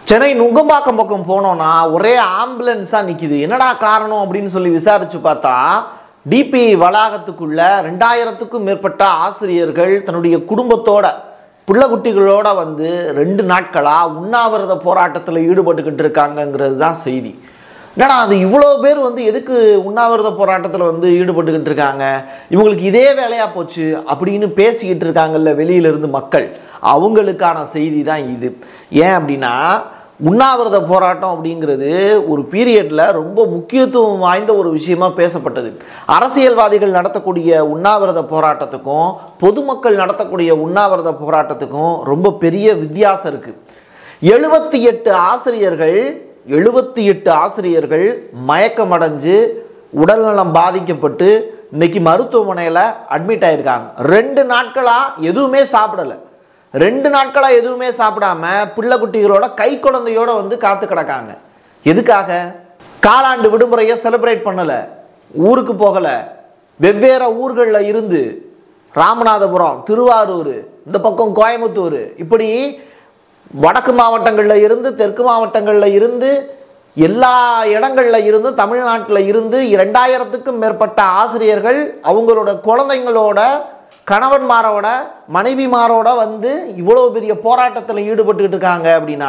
சென்னை நுங்கம்பாக்கம் பக்கம் போனோம்னா ஒரே ஆம்புலன்ஸாக நிற்கிது என்னடா காரணம் அப்படின்னு சொல்லி விசாரிச்சு பார்த்தா டிபி வளாகத்துக்குள்ள ரெண்டாயிரத்துக்கும் மேற்பட்ட ஆசிரியர்கள் தன்னுடைய குடும்பத்தோட பிள்ளைக்குட்டிகளோட வந்து ரெண்டு நாட்களாக உண்ணாவிரத போராட்டத்தில் ஈடுபட்டுக்கிட்டு இருக்காங்கங்கிறது தான் செய்தி என்னடா அது இவ்வளோ பேர் வந்து எதுக்கு உண்ணாவிரத போராட்டத்தில் வந்து ஈடுபட்டுக்கிட்டு இருக்காங்க இவங்களுக்கு இதே வேலையாக போச்சு அப்படின்னு பேசிக்கிட்டு இருக்காங்கல்ல வெளியிலிருந்து மக்கள் அவங்களுக்கான செய்தி தான் இது ஏன் அப்படின்னா உண்ணாவிரத போராட்டம் அப்படிங்கிறது ஒரு பீரியடில் ரொம்ப முக்கியத்துவம் வாய்ந்த ஒரு விஷயமா பேசப்பட்டது அரசியல்வாதிகள் நடத்தக்கூடிய உண்ணாவிரத போராட்டத்துக்கும் பொதுமக்கள் நடத்தக்கூடிய உண்ணாவிரத போராட்டத்துக்கும் ரொம்ப பெரிய வித்தியாசம் இருக்குது எழுபத்தி எட்டு ஆசிரியர்கள் எழுபத்தி எட்டு ஆசிரியர்கள் மயக்கமடைஞ்சு உடல்நலம் பாதிக்கப்பட்டு இன்னைக்கு மருத்துவமனையில் அட்மிட் ஆயிருக்காங்க ரெண்டு நாட்களாக எதுவுமே சாப்பிடலை ரெண்டு நாட்களாக எதுவுமே சாப்பிடாம பிள்ளை குட்டிகளோட கை குழந்தையோட வந்து காத்து கிடக்காங்க எதுக்காக காலாண்டு விடுமுறையை செலிப்ரேட் பண்ணலை ஊருக்கு போகலை வெவ்வேறு ஊர்களில் இருந்து ராமநாதபுரம் திருவாரூர் இந்த பக்கம் கோயம்புத்தூர் இப்படி வடக்கு மாவட்டங்களில் இருந்து தெற்கு மாவட்டங்களில் இருந்து எல்லா இடங்கள்ல இருந்தும் தமிழ்நாட்டில் இருந்து இரண்டாயிரத்துக்கும் மேற்பட்ட ஆசிரியர்கள் அவங்களோட குழந்தைங்களோட கணவன்மாரோட மனைவிமாரோட வந்து இவ்வளோ பெரிய போராட்டத்தில் ஈடுபட்டுக்கிட்டு இருக்காங்க அப்படின்னா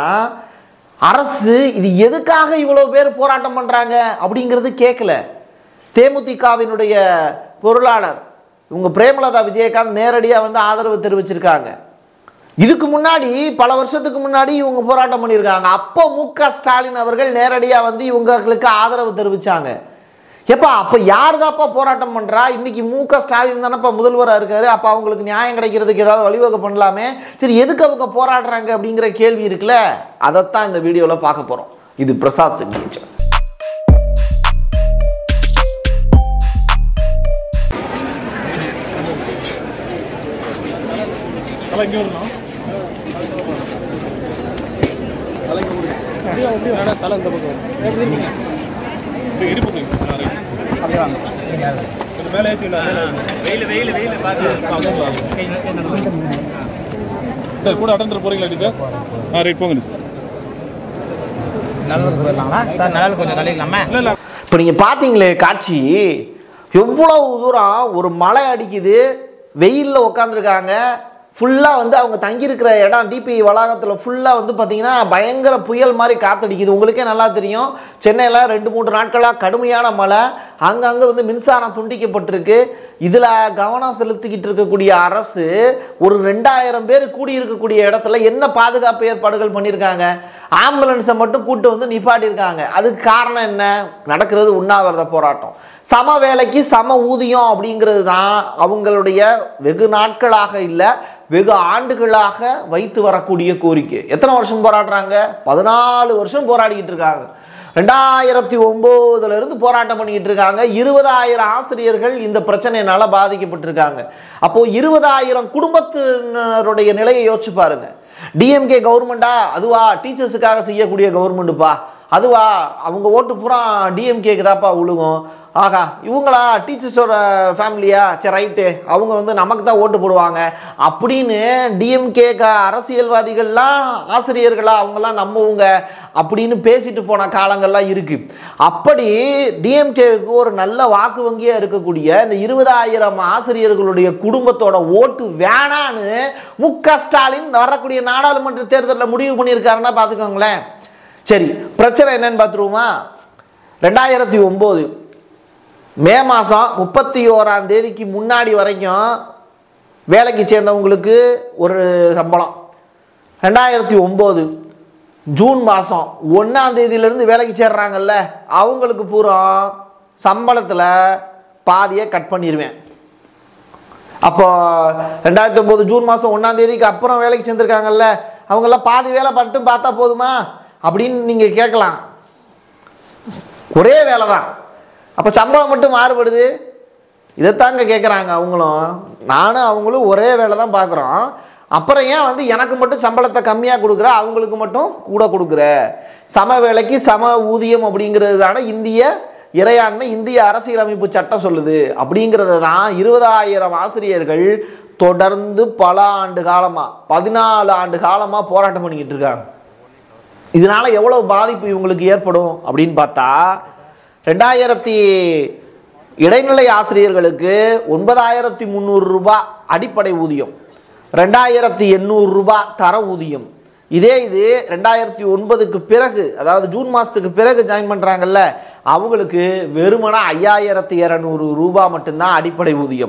அரசு இது எதுக்காக இவ்வளோ பேர் போராட்டம் பண்ணுறாங்க அப்படிங்கிறது கேட்கல தேமுதிகவினுடைய பொருளாளர் இவங்க பிரேமலதா விஜயகாந்த் நேரடியாக வந்து ஆதரவு தெரிவிச்சிருக்காங்க இதுக்கு முன்னாடி பல வருஷத்துக்கு முன்னாடி இவங்க போராட்டம் பண்ணியிருக்காங்க அப்போ மு க ஸ்டாலின் அவர்கள் நேரடியாக வந்து இவங்களுக்கு ஆதரவு தெரிவிச்சாங்க எப்பா அப்போ யார் தான்ப்பா போராட்டம் பண்ணுறா இன்னைக்கு மு க ஸ்டாலின் தானேப்பா முதல்வராக இருக்காரு அப்போ அவங்களுக்கு நியாயம் கிடைக்கிறதுக்கு ஏதாவது வழிவகை பண்ணலாமே சரி எதுக்கு அவங்க போராடுறாங்க அப்படிங்கிற கேள்வி இருக்குல்ல அதைத்தான் இந்த வீடியோவில் பார்க்க போகிறோம் இது பிரசாத் சிக்னேச்சர் தலை இங்கே வரணும் தலை இங்கே கொடுங்க தலை இந்த பக்கம் எப்படி இருக்கீங்க இப்படி இடுப்பு அப்படியே வாங்க கொஞ்சம் மேலே ஏற்றிங்களா வெயில் வெயில் வெயில் சரி கூட அட்டெண்டர் போறீங்களா டீச்சர் ஆ ரைட் போங்க டீச்சர் நல்லது போயிடலாங்களா சார் நல்லது கொஞ்சம் கழிக்கலாமா இல்லை இல்லை இப்போ நீங்கள் பார்த்தீங்களே காட்சி எவ்வளவு தூரம் ஒரு மழை அடிக்குது வெயிலில் உட்காந்துருக்காங்க ஃபுல்லாக வந்து அவங்க தங்கியிருக்கிற இடம் டிபி வளாகத்தில் ஃபுல்லாக வந்து பார்த்தீங்கன்னா பயங்கர புயல் மாதிரி காத்தடிக்குது உங்களுக்கே நல்லா தெரியும் சென்னையில் ரெண்டு மூன்று நாட்களாக கடுமையான மழை அங்கங்கே வந்து மின்சாரம் துண்டிக்கப்பட்டிருக்கு இதில் கவனம் செலுத்திக்கிட்டு இருக்கக்கூடிய அரசு ஒரு ரெண்டாயிரம் பேர் கூடியிருக்கக்கூடிய இடத்துல என்ன பாதுகாப்பு ஏற்பாடுகள் பண்ணியிருக்காங்க ஆம்புலன்ஸை மட்டும் கூட்டு வந்து நிப்பாட்டியிருக்காங்க அதுக்கு காரணம் என்ன நடக்கிறது உண்ணாவிரத போராட்டம் சம வேலைக்கு சம ஊதியம் அப்படிங்கிறது தான் அவங்களுடைய வெகு நாட்களாக இல்லை வெகு ஆண்டுகளாக வைத்து வரக்கூடிய கோரிக்கை எத்தனை வருஷம் போராடுறாங்க பதினாலு வருஷம் போராடிக்கிட்டு இருக்காங்க ரெண்டாயிரத்தி ஒம்போதுல இருந்து போராட்டம் பண்ணிக்கிட்டு இருக்காங்க இருபதாயிரம் ஆசிரியர்கள் இந்த பிரச்சனையினால பாதிக்கப்பட்டிருக்காங்க அப்போ இருபதாயிரம் குடும்பத்தினருடைய நிலையை யோசிச்சு பாருங்க டிஎம்கே கவர்மெண்டா அதுவா டீச்சர்ஸுக்காக செய்யக்கூடிய கவர்மெண்ட்டுப்பா அதுவா அவங்க ஓட்டு பூரா டிஎம்கேக்கு தான்ப்பா விழுகும் ஆகா இவங்களா டீச்சர்ஸோட ஃபேமிலியா சரி ரைட்டு அவங்க வந்து நமக்கு தான் ஓட்டு போடுவாங்க அப்படின்னு டிஎம்கே க அரசியல்வாதிகள்லாம் ஆசிரியர்களா அவங்கெல்லாம் நம்புவங்க அப்படின்னு பேசிட்டு போன காலங்கள்லாம் இருக்கு அப்படி டிஎம்கேவுக்கு ஒரு நல்ல வாக்கு வங்கியாக இருக்கக்கூடிய இந்த இருபதாயிரம் ஆசிரியர்களுடைய குடும்பத்தோட ஓட்டு வேணான்னு மு க ஸ்டாலின் வரக்கூடிய நாடாளுமன்ற தேர்தலில் முடிவு பண்ணியிருக்காருன்னா பார்த்துக்கோங்களேன் சரி பிரச்சனை என்னன்னு பார்த்துருவோமா ரெண்டாயிரத்தி ஒம்பது மே மாதம் முப்பத்தி ஓராம் தேதிக்கு முன்னாடி வரைக்கும் வேலைக்கு சேர்ந்தவங்களுக்கு ஒரு சம்பளம் ரெண்டாயிரத்தி ஒம்பது ஜூன் மாதம் ஒன்றாம் தேதியிலேருந்து வேலைக்கு சேர்றாங்கல்ல அவங்களுக்கு பூரா சம்பளத்தில் பாதியை கட் பண்ணிடுவேன் அப்போ ரெண்டாயிரத்தி ஒம்பது ஜூன் மாதம் ஒன்றாம் தேதிக்கு அப்புறம் வேலைக்கு சேர்ந்துருக்காங்கல்ல அவங்கெல்லாம் பாதி வேலை மட்டும் பார்த்தா போதுமா அப்படின்னு நீங்கள் கேட்கலாம் ஒரே வேலை தான் அப்போ சம்பளம் மட்டும் மாறுபடுது இதைத்தாங்க கேட்குறாங்க அவங்களும் நானும் அவங்களும் ஒரே வேலை தான் பார்க்குறோம் அப்புறம் ஏன் வந்து எனக்கு மட்டும் சம்பளத்தை கம்மியாக கொடுக்குற அவங்களுக்கு மட்டும் கூட கொடுக்குற சம வேலைக்கு சம ஊதியம் அப்படிங்கிறது தானே இந்திய இறையாண்மை இந்திய அரசியலமைப்பு சட்டம் சொல்லுது அப்படிங்கிறத தான் இருபதாயிரம் ஆசிரியர்கள் தொடர்ந்து பல ஆண்டு காலமாக பதினாலு ஆண்டு காலமாக போராட்டம் பண்ணிக்கிட்டு இருக்காங்க இதனால எவ்வளவு பாதிப்பு இவங்களுக்கு ஏற்படும் அப்படின்னு பார்த்தா ரெண்டாயிரத்தி இடைநிலை ஆசிரியர்களுக்கு ஒன்பதாயிரத்தி முந்நூறு ரூபாய் அடிப்படை ஊதியம் ரெண்டாயிரத்தி எண்ணூறு ரூபாய் தர ஊதியம் இதே இது ரெண்டாயிரத்தி ஒன்பதுக்கு பிறகு அதாவது ஜூன் மாதத்துக்கு பிறகு ஜாயின் பண்ணுறாங்கல்ல அவங்களுக்கு வெறுமனா ஐயாயிரத்தி இரநூறு ரூபாய் மட்டும்தான் அடிப்படை ஊதியம்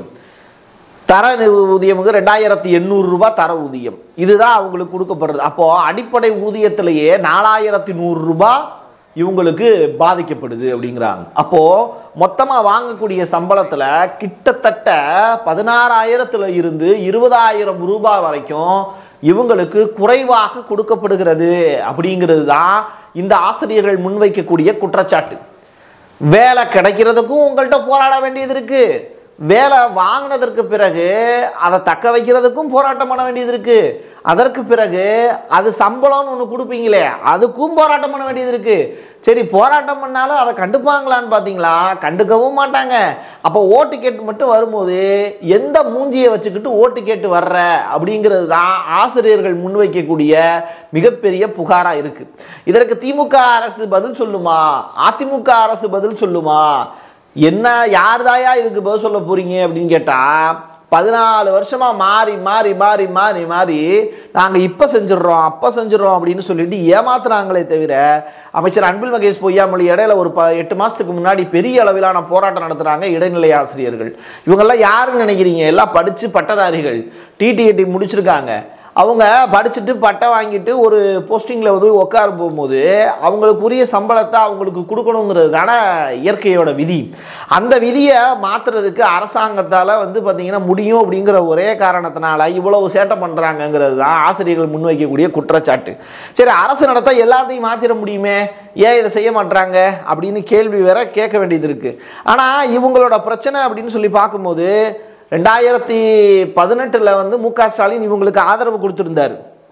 தர ஊதியமுக்கு ரெண்டாயிரத்தி எண்ணூறு ரூபாய் தர ஊதியம் இதுதான் அவங்களுக்கு கொடுக்கப்படுறது அப்போ அடிப்படை ஊதியத்திலேயே நாலாயிரத்தி நூறு ரூபாய் இவங்களுக்கு பாதிக்கப்படுது அப்படிங்கிறாங்க அப்போ மொத்தமா வாங்கக்கூடிய சம்பளத்துல கிட்டத்தட்ட பதினாறாயிரத்துல இருந்து இருபதாயிரம் ரூபாய் வரைக்கும் இவங்களுக்கு குறைவாக கொடுக்கப்படுகிறது அப்படிங்கிறது தான் இந்த ஆசிரியர்கள் முன்வைக்கக்கூடிய குற்றச்சாட்டு வேலை கிடைக்கிறதுக்கும் உங்கள்கிட்ட போராட வேண்டியது இருக்கு வேலை வாங்கினதற்கு பிறகு அதை தக்க வைக்கிறதுக்கும் போராட்டம் பண்ண வேண்டியது இருக்கு அதற்கு பிறகு அது சம்பளம்னு ஒன்று கொடுப்பீங்களே அதுக்கும் போராட்டம் பண்ண வேண்டியது இருக்கு சரி போராட்டம் பண்ணாலும் அதை கண்டுப்பாங்களான்னு பார்த்தீங்களா கண்டுக்கவும் மாட்டாங்க அப்போ ஓட்டு கேட்டு மட்டும் வரும்போது எந்த மூஞ்சியை வச்சுக்கிட்டு ஓட்டு கேட்டு வர்ற அப்படிங்கிறது தான் ஆசிரியர்கள் முன்வைக்கக்கூடிய மிகப்பெரிய புகாராக இருக்கு இதற்கு திமுக அரசு பதில் சொல்லுமா அதிமுக அரசு பதில் சொல்லுமா என்ன யார் தாயா இதுக்கு பதில் சொல்ல போறீங்க அப்படின்னு கேட்டா பதினாலு வருஷமா மாறி மாறி மாறி மாறி மாறி நாங்கள் இப்போ செஞ்சிடுறோம் அப்போ செஞ்சிடுறோம் அப்படின்னு சொல்லிட்டு ஏமாத்துறாங்களே தவிர அமைச்சர் அன்பில் மகேஷ் பொய்யாமொழி இடையில ஒரு ப எட்டு மாதத்துக்கு முன்னாடி பெரிய அளவிலான போராட்டம் நடத்துகிறாங்க இடைநிலை ஆசிரியர்கள் இவங்கெல்லாம் யாருன்னு நினைக்கிறீங்க எல்லாம் படித்து பட்டதாரிகள் டிடிஏடி முடிச்சிருக்காங்க அவங்க படிச்சுட்டு பட்டை வாங்கிட்டு ஒரு போஸ்டிங்கில் வந்து உட்கார போகும்போது அவங்களுக்குரிய சம்பளத்தை அவங்களுக்கு கொடுக்கணுங்கிறது தானே இயற்கையோட விதி அந்த விதியை மாற்றுறதுக்கு அரசாங்கத்தால் வந்து பார்த்திங்கன்னா முடியும் அப்படிங்கிற ஒரே காரணத்தினால இவ்வளவு சேட்டை பண்ணுறாங்கங்கிறது தான் ஆசிரியர்கள் முன்வைக்கக்கூடிய குற்றச்சாட்டு சரி அரசு நடத்த எல்லாத்தையும் மாற்றிட முடியுமே ஏன் இதை செய்ய மாட்டாங்க அப்படின்னு கேள்வி வேற கேட்க வேண்டியது இருக்குது ஆனால் இவங்களோட பிரச்சனை அப்படின்னு சொல்லி பார்க்கும்போது ரெண்டாயிரத்தி பதினெட்டில் வந்து மு க ஸ்டாலின் இவங்களுக்கு ஆதரவு கொடுத்துருந்தார்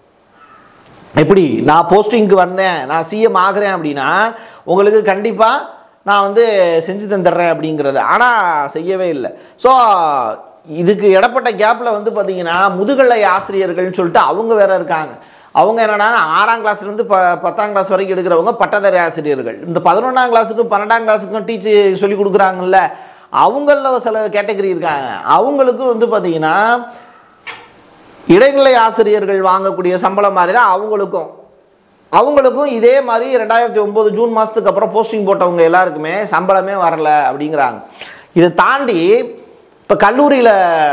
எப்படி நான் போஸ்டிங்க்கு வந்தேன் நான் சிஎம் ஆகிறேன் அப்படின்னா உங்களுக்கு கண்டிப்பாக நான் வந்து செஞ்சு தந்துடுறேன் அப்படிங்கிறது ஆனால் செய்யவே இல்லை ஸோ இதுக்கு இடப்பட்ட கேப்பில் வந்து பார்த்தீங்கன்னா முதுகலை ஆசிரியர்கள்னு சொல்லிட்டு அவங்க வேற இருக்காங்க அவங்க என்னன்னா ஆறாம் கிளாஸ்லேருந்து ப பத்தாம் கிளாஸ் வரைக்கும் எடுக்கிறவங்க பட்டதாரி ஆசிரியர்கள் இந்த பதினொன்றாம் கிளாஸுக்கும் பன்னெண்டாம் கிளாஸுக்கும் டீச்சு சொல்லி கொடுக்குறாங்கல்ல அவங்களில் சில கேட்டகரி இருக்காங்க அவங்களுக்கும் வந்து பார்த்தீங்கன்னா இடைநிலை ஆசிரியர்கள் வாங்கக்கூடிய சம்பளம் மாதிரி தான் அவங்களுக்கும் அவங்களுக்கும் இதே மாதிரி ரெண்டாயிரத்தி ஒம்பது ஜூன் மாதத்துக்கு அப்புறம் போஸ்டிங் போட்டவங்க எல்லாருக்குமே சம்பளமே வரல அப்படிங்கிறாங்க இதை தாண்டி இப்போ கல்லூரியில்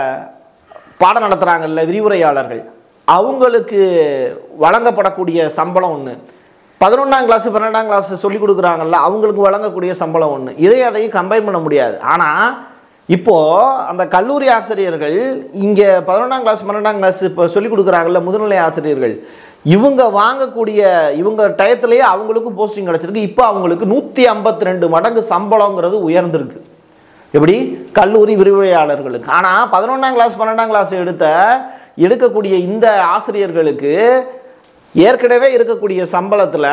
பாடம் நடத்துகிறாங்கல்ல விரிவுரையாளர்கள் அவங்களுக்கு வழங்கப்படக்கூடிய சம்பளம் ஒன்று பதினொன்றாம் கிளாஸ் பன்னெண்டாம் கிளாஸ் சொல்லி கொடுக்குறாங்கல்ல அவங்களுக்கு வழங்கக்கூடிய சம்பளம் ஒன்று இதை அதையும் கம்பைன் பண்ண முடியாது ஆனால் இப்போது அந்த கல்லூரி ஆசிரியர்கள் இங்கே பதினொன்றாம் கிளாஸ் பன்னெண்டாம் கிளாஸ் இப்போ சொல்லி கொடுக்குறாங்கல்ல முதுநிலை ஆசிரியர்கள் இவங்க வாங்கக்கூடிய இவங்க டயத்துலேயே அவங்களுக்கும் போஸ்டிங் கிடச்சிருக்கு இப்போ அவங்களுக்கு நூற்றி ஐம்பத்தி ரெண்டு மடங்கு சம்பளங்கிறது உயர்ந்திருக்கு எப்படி கல்லூரி விரிவுரையாளர்களுக்கு ஆனால் பதினொன்றாம் கிளாஸ் பன்னெண்டாம் கிளாஸ் எடுத்த எடுக்கக்கூடிய இந்த ஆசிரியர்களுக்கு ஏற்கனவே இருக்கக்கூடிய சம்பளத்தில்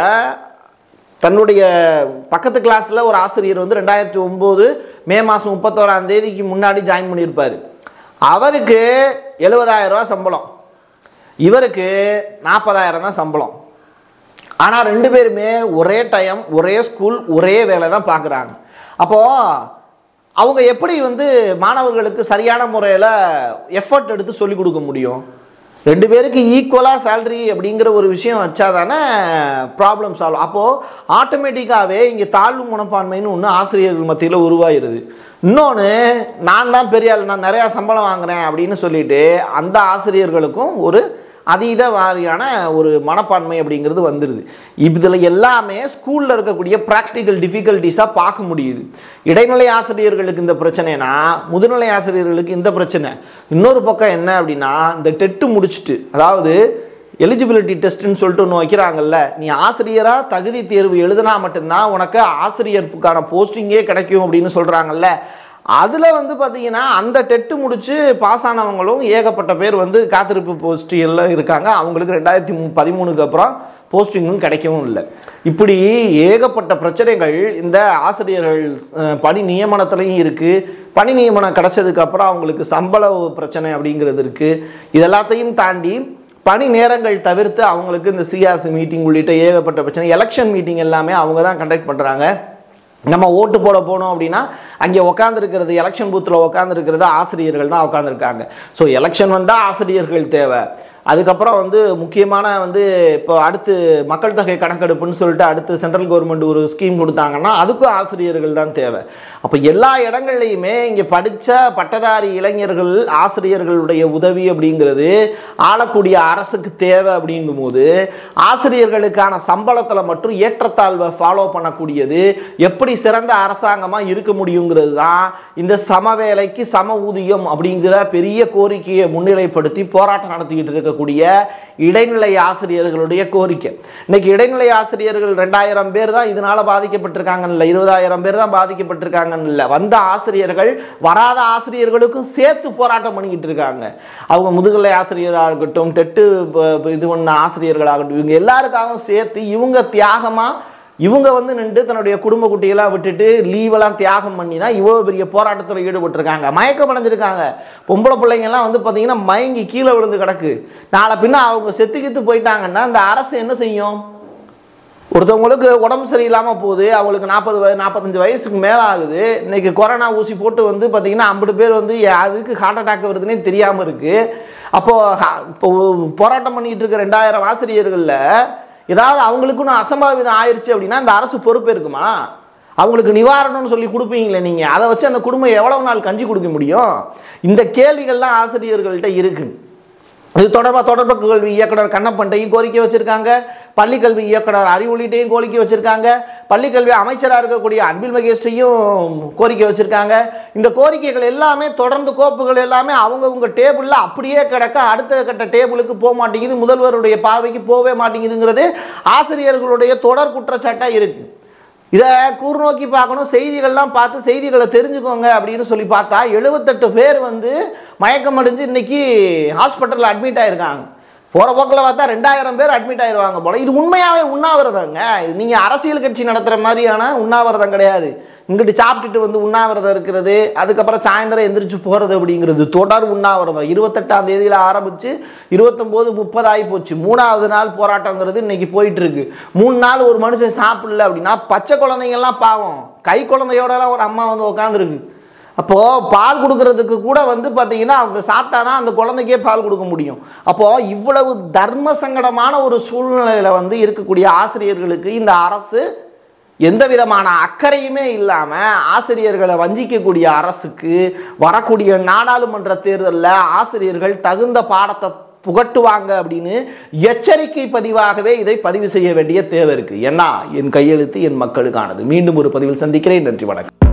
தன்னுடைய பக்கத்து கிளாஸில் ஒரு ஆசிரியர் வந்து ரெண்டாயிரத்தி ஒம்பது மே மாதம் முப்பத்தோராம் தேதிக்கு முன்னாடி ஜாயின் பண்ணியிருப்பார் அவருக்கு 70000 ரூபாய் சம்பளம் இவருக்கு நாற்பதாயிரம் தான் சம்பளம் ஆனால் ரெண்டு பேருமே ஒரே டைம் ஒரே ஸ்கூல் ஒரே வேலை தான் பார்க்குறாங்க அப்போது அவங்க எப்படி வந்து மாணவர்களுக்கு சரியான முறையில் எஃபர்ட் எடுத்து சொல்லிக் கொடுக்க முடியும் ரெண்டு பேருக்கு ஈக்குவலாக சேல்ரி அப்படிங்கிற ஒரு விஷயம் வச்சா தானே ப்ராப்ளம் சால்வ் அப்போது ஆட்டோமேட்டிக்காகவே இங்கே தாழ்வு மனப்பான்மைன்னு ஒன்று ஆசிரியர்கள் மத்தியில் உருவாயிருது இன்னொன்று நான் தான் பெரிய ஆள் நான் நிறையா சம்பளம் வாங்குறேன் அப்படின்னு சொல்லிட்டு அந்த ஆசிரியர்களுக்கும் ஒரு அதீத வாரியான ஒரு மனப்பான்மை அப்படிங்கிறது வந்துடுது இதில் எல்லாமே ஸ்கூலில் இருக்கக்கூடிய ப்ராக்டிக்கல் டிஃபிகல்ட்டிஸாக பார்க்க முடியுது இடைநிலை ஆசிரியர்களுக்கு இந்த பிரச்சனைனா முதுநிலை ஆசிரியர்களுக்கு இந்த பிரச்சனை இன்னொரு பக்கம் என்ன அப்படின்னா இந்த டெட்டு முடிச்சுட்டு அதாவது எலிஜிபிலிட்டி டெஸ்ட்டுன்னு சொல்லிட்டு ஒன்று வைக்கிறாங்கல்ல நீ ஆசிரியராக தகுதி தேர்வு எழுதினா மட்டும்தான் உனக்கு ஆசிரியருக்கான போஸ்டிங்கே கிடைக்கும் அப்படின்னு சொல்கிறாங்கல்ல அதில் வந்து பார்த்தீங்கன்னா அந்த டெட்டு முடிச்சு பாஸ் ஆனவங்களும் ஏகப்பட்ட பேர் வந்து காத்திருப்பு போஸ்டிங்கில் இருக்காங்க அவங்களுக்கு ரெண்டாயிரத்தி மு பதிமூணுக்கு அப்புறம் போஸ்டிங்கும் கிடைக்கவும் இல்லை இப்படி ஏகப்பட்ட பிரச்சனைகள் இந்த ஆசிரியர்கள் அஹ், பணி நியமனத்துலையும் இருக்குது பணி நியமனம் கிடைச்சதுக்கு அப்புறம் அவங்களுக்கு சம்பள பிரச்சனை அப்படிங்கிறது இருக்குது இது எல்லாத்தையும் தாண்டி பணி நேரங்கள் தவிர்த்து அவங்களுக்கு இந்த சிஆர்சி மீட்டிங் உள்ளிட்ட ஏகப்பட்ட பிரச்சனை எலெக்ஷன் மீட்டிங் எல்லாமே அவங்க தான் கண்டக்ட் பண்ணுறாங்க நம்ம ஓட்டு போட போனோம் அப்படின்னா அங்கே உட்காந்துருக்கிறது எலெக்ஷன் பூத்தில் உட்காந்துருக்கிறது ஆசிரியர்கள் தான் உட்காந்துருக்காங்க ஸோ எலெக்ஷன் வந்தால் ஆசிரியர்கள் தேவை அதுக்கப்புறம் வந்து முக்கியமான வந்து இப்போ அடுத்து மக்கள் தொகை கணக்கெடுப்புன்னு சொல்லிட்டு அடுத்து சென்ட்ரல் கவர்மெண்ட் ஒரு ஸ்கீம் கொடுத்தாங்கன்னா அதுக்கும் ஆசிரியர்கள் தான் தேவை அப்போ எல்லா இடங்கள்லையுமே இங்கே படித்த பட்டதாரி இளைஞர்கள் ஆசிரியர்களுடைய உதவி அப்படிங்கிறது ஆளக்கூடிய அரசுக்கு தேவை அப்படிங்கும்போது ஆசிரியர்களுக்கான சம்பளத்தில் மட்டும் ஏற்றத்தாழ்வை ஃபாலோ பண்ணக்கூடியது எப்படி சிறந்த அரசாங்கமாக இருக்க முடியுங்கிறது தான் இந்த சம வேலைக்கு சம ஊதியம் அப்படிங்கிற பெரிய கோரிக்கையை முன்னிலைப்படுத்தி போராட்டம் நடத்திக்கிட்டு இருக்கக்கூடிய இடைநிலை ஆசிரியர்களுடைய கோரிக்கை இன்னைக்கு இடைநிலை ஆசிரியர்கள் ரெண்டாயிரம் பேர் தான் இதனால பாதிக்கப்பட்டிருக்காங்கன்னு இல்லை இருபதாயிரம் பேர் தான் பாதிக்கப்பட்டிருக்காங்கன்னு இல்லை வந்த ஆசிரியர்கள் வராத ஆசிரியர்களுக்கும் சேர்த்து போராட்டம் பண்ணிக்கிட்டு இருக்காங்க அவங்க முதுகலை ஆசிரியராக இருக்கட்டும் டெட்டு ப- ப- இது பண்ண ஆசிரியர்களாகட்டும் இவங்க எல்லாருக்காகவும் சேர்த்து இவங்க தியாகமாக இவங்க வந்து நின்று தன்னுடைய குடும்ப குட்டியெல்லாம் விட்டுட்டு லீவெல்லாம் தியாகம் பண்ணி தான் இவ்வளோ பெரிய போராட்டத்தில் ஈடுபட்டிருக்காங்க மயக்கம் அடைஞ்சிருக்காங்க பொம்பளை பிள்ளைங்கெல்லாம் வந்து பார்த்தீங்கன்னா மயங்கி கீழே விழுந்து கிடக்கு நாளை பின்ன அவங்க செத்துக்கிட்டு போயிட்டாங்கன்னா இந்த அரசு என்ன செய்யும் ஒருத்தவங்களுக்கு உடம்பு சரியில்லாமல் போகுது அவங்களுக்கு நாற்பது வய நாற்பத்தஞ்சு வயசுக்கு மேலே ஆகுது இன்னைக்கு கொரோனா ஊசி போட்டு வந்து பார்த்தீங்கன்னா ஐம்பது பேர் வந்து அதுக்கு ஹார்ட் அட்டாக் வருதுன்னே தெரியாமல் இருக்குது அப்போது இப்போ போராட்டம் பண்ணிட்டு இருக்க ரெண்டாயிரம் ஆசிரியர்களில் ஏதாவது அவங்களுக்குன்னு அசம்பாவிதம் ஆயிடுச்சு அப்படின்னா இந்த அரசு பொறுப்பு இருக்குமா அவங்களுக்கு நிவாரணம்னு சொல்லி கொடுப்பீங்களே நீங்கள் அதை வச்சு அந்த குடும்பம் எவ்வளவு நாள் கஞ்சி கொடுக்க முடியும் இந்த கேள்விகள்லாம் ஆசிரியர்கள்ட்ட இருக்குது இது தொடர்பாக தொடர்பு கல்வி இயக்குனர் கண்ணப்பன்ட்டையும் கோரிக்கை வச்சிருக்காங்க பள்ளிக்கல்வி இயக்குனர் அறிவொளிட்டையும் கோரிக்கை வச்சிருக்காங்க பள்ளிக்கல்வி அமைச்சராக இருக்கக்கூடிய அன்பில் மகேஷ்டையும் கோரிக்கை வச்சிருக்காங்க இந்த கோரிக்கைகள் எல்லாமே தொடர்ந்து கோப்புகள் எல்லாமே அவங்கவுங்க டேபிளில் அப்படியே கிடக்க அடுத்த கட்ட டேபிளுக்கு போக மாட்டேங்குது முதல்வருடைய பார்வைக்கு போகவே மாட்டேங்குதுங்கிறது ஆசிரியர்களுடைய தொடர் குற்றச்சாட்டாக இருக்கு இதை கூர்நோக்கி பார்க்கணும் செய்திகள்லாம் பார்த்து செய்திகளை தெரிஞ்சுக்கோங்க அப்படின்னு சொல்லி பார்த்தா எழுபத்தெட்டு பேர் வந்து மயக்கம் அடைஞ்சு இன்னைக்கு ஹாஸ்பிட்டலில் அட்மிட் ஆயிருக்காங்க போகிற போக்கில் பார்த்தா ரெண்டாயிரம் பேர் அட்மிட் ஆயிருவாங்க போல இது உண்மையாகவே உண்ணாவிரதங்க இது நீங்கள் அரசியல் கட்சி நடத்துகிற மாதிரியான உண்ணாவிரதம் கிடையாது இங்கிட்டு சாப்பிட்டுட்டு வந்து உண்ணாவிரதம் இருக்கிறது அதுக்கப்புறம் சாயந்தரம் எந்திரிச்சு போகிறது அப்படிங்கிறது தொடர் உண்ணாவிரதம் இருபத்தெட்டாம் தேதியில் ஆரம்பித்து இருபத்தொம்போது முப்பது ஆகி போச்சு மூணாவது நாள் போராட்டங்கிறது இன்னைக்கு போயிட்டு இருக்கு மூணு நாள் ஒரு மனுஷன் சாப்பிடல அப்படின்னா பச்சை குழந்தைங்கள்லாம் பாவம் கை குழந்தையோடலாம் ஒரு அம்மா வந்து உட்காந்துருக்கு அப்போது பால் கொடுக்கறதுக்கு கூட வந்து பார்த்தீங்கன்னா அவங்க சாப்பிட்டா தான் அந்த குழந்தைக்கே பால் கொடுக்க முடியும் அப்போது இவ்வளவு தர்ம சங்கடமான ஒரு சூழ்நிலையில் வந்து இருக்கக்கூடிய ஆசிரியர்களுக்கு இந்த அரசு எந்த விதமான அக்கறையுமே இல்லாமல் ஆசிரியர்களை வஞ்சிக்கக்கூடிய அரசுக்கு வரக்கூடிய நாடாளுமன்ற தேர்தலில் ஆசிரியர்கள் தகுந்த பாடத்தை புகட்டுவாங்க அப்படின்னு எச்சரிக்கை பதிவாகவே இதை பதிவு செய்ய வேண்டிய தேவை இருக்குது ஏன்னா என் கையெழுத்து என் மக்களுக்கானது மீண்டும் ஒரு பதிவில் சந்திக்கிறேன் நன்றி வணக்கம்